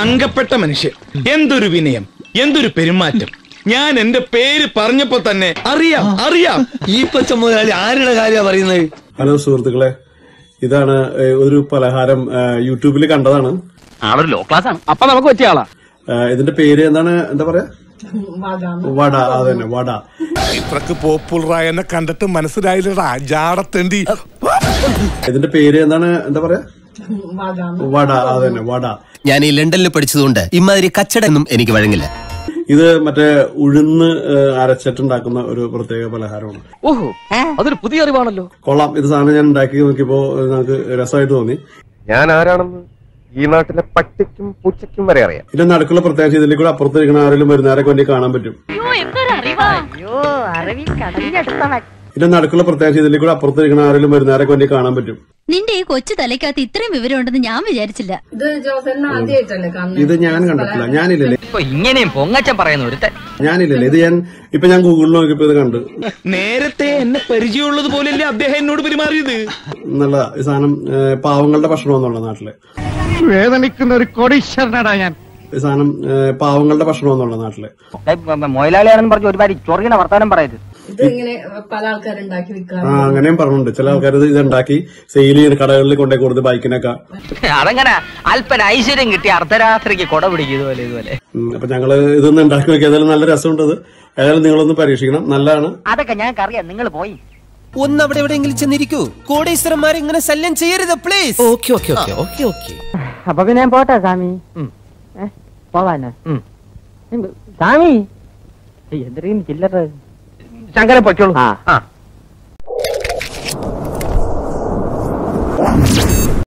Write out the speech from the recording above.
തങ്കപ്പെട്ട മനുഷ്യൻ എന്തൊരു വിനയം എന്തൊരു പെരുമാറ്റം ഞാൻ എന്റെ പേര് പറഞ്ഞപ്പോ തന്നെ അറിയാം അറിയാം ഈ പച്ച മുതലാളി ആരുടെ കാര്യമാണ് പറയുന്നത് ഹലോ സുഹൃത്തുക്കളെ ഇതാണ് ഏഹ്, ഒരു പലഹാരം ഏഹ്, യൂട്യൂബിൽ കണ്ടതാണ് ആളൊരു ലോ ക്ലാസ് ആണ് അപ്പൊ നമുക്ക് പറ്റിയ ആളാ ഏഹ്, ഇതിന്റെ പേര് എന്താണ് എന്താ പറയാ വട അതന്നെ വട ഇത്രക്ക് പോപ്പുലറായ എന്നെ കണ്ടിട്ട് മനസ്സിലായില്ലടാ ജാടത്തേണ്ടി ഇതിന്റെ പേര് എന്താണ് എന്താ പറയാ വട അതന്നെ വട ഞാൻ ഈ ലണ്ടനിൽ പഠിച്ചതുകൊണ്ട് ഇമാതിരി കച്ചട ഒന്നും എനിക്ക് വഴങ്ങില്ല ഇത് മറ്റേ ഉഴുന്ന് ഏഹ്, അരച്ചിട്ടുണ്ടാക്കുന്ന ഒരു പ്രത്യേക പലഹാരമാണ് ഓഹോ അതൊരു പുതിയ അറിവാണല്ലോ കൊള്ളാം ഇത് സാധനം ഞാൻ ഉണ്ടാക്കി നോക്കിയപ്പോ ഏഹ്, നമുക്ക് രസമായിട്ട് തോന്നി ഞാൻ ആരാണെന്ന് ഈ നാട്ടിലെ പട്ടിക്കും പൂച്ചയ്ക്കും വരെ അറിയാം ഇതിന്റെ നടുക്കുള്ള പ്രത്യേകിച്ച് ഇതിൽ കൂടെ അപ്പുറത്തിരിക്കുന്ന ആരെങ്കിലും വരുന്നവരൊക്കെ വേണ്ടി കാണാൻ പറ്റും ഇതിന്റെ നടുക്കുള്ള പ്രത്യേകിച്ച് ഇതിൽ കൂടെ അപ്പുറത്തിരിക്കുന്ന ആരെങ്കിലും വരുന്നവരൊക്കെ വേണ്ടി കാണാൻ പറ്റും നിന്റെ ഈ കൊച്ചു തലയ്ക്കകത്ത് ഇത്രയും വിവരം ഉണ്ടെന്ന് ഞാൻ വിചാരിച്ചില്ല ഇത് ജോസേട്ടൻ ആദ്യമായിട്ടല്ലേ കാണുന്നത് ഇത് ഞാൻ കണ്ടിട്ടില്ല ഞാനില്ലല്ലേ ഇപ്പൊ ഇങ്ങനെയും പൊങ്ങച്ചൻ പറയുന്ന ഒരുത്തൻ ഞാനില്ലല്ലേ ഇത് ഞാൻ ഇപ്പൊ ഞാൻ ഗൂഗിളിൽ നോക്കിയപ്പോ ഇത് കണ്ട് നേരത്തെ എന്നെ പരിചയമുള്ളത് പോലെയല്ലേ അദ്ദേഹം എന്നോട് പെരുമാറിയത് നല്ല ഈ സാധനം ഏഹ്, പാവങ്ങളുടെ ഭക്ഷണം എന്നുള്ള നാട്ടിലെ വേദനിക്കുന്ന ഒരു കോടീശ്വരനാടാ ഞാൻ ഈ സാധനം ഏഹ്, പാവങ്ങളുടെ ഭക്ഷണം എന്നുള്ള നാട്ടിലെ മൊയലാളിയാണെന്ന് പറഞ്ഞ് ഒരുപാട് ചൊറിയണ വർത്താനം പറയരുത് ഇത് ഇങ്ങനെ പല ആൾക്കാരുണ്ടാക്കി ആ വിൽക്കാറ് അങ്ങനെയും പറഞ്ഞിട്ടുണ്ട് ചില ആൾക്കാർ ഇത് ഉണ്ടാക്കി സെയിൽ ചെയ്യുന്ന കടകളിൽ കൊണ്ടേ കൊടുത്ത് ബൈക്കിനൊക്കെ അതങ്ങനെ അല്പന ഐശ്വര്യം കിട്ടി അർദ്ധരാത്രിക്ക് കൊട പിടിക്കും ഇതുപോലെ ഇതുപോലെ ഉം, അപ്പൊ ഞങ്ങള് ഇതൊന്ന് ഉണ്ടാക്കി നോക്കി ഏതായാലും നല്ല രസമുണ്ട് ഇത് ഏതായാലും നിങ്ങളൊന്ന് പരീക്ഷിക്കണം നല്ലതാണ് അതൊക്കെ ഞങ്ങൾക്കറിയാം നിങ്ങൾ പോയി ഒന്ന് അവിടെ എവിടെയെങ്കിലും ചെന്നിരിക്കൂ കോടീശ്വരന്മാരെ ഇങ്ങനെ ശല്യം ചെയ്യരുത് please okay okay okay okay okay അപ്പൊ പിന്നെ ഞാൻ പോട്ടെ സ്വാമി പോവാന സ്വാമി എന്തെങ്കിലും ചില്ലറ ശങ്കര പൊയ്ക്കോളൂ ആ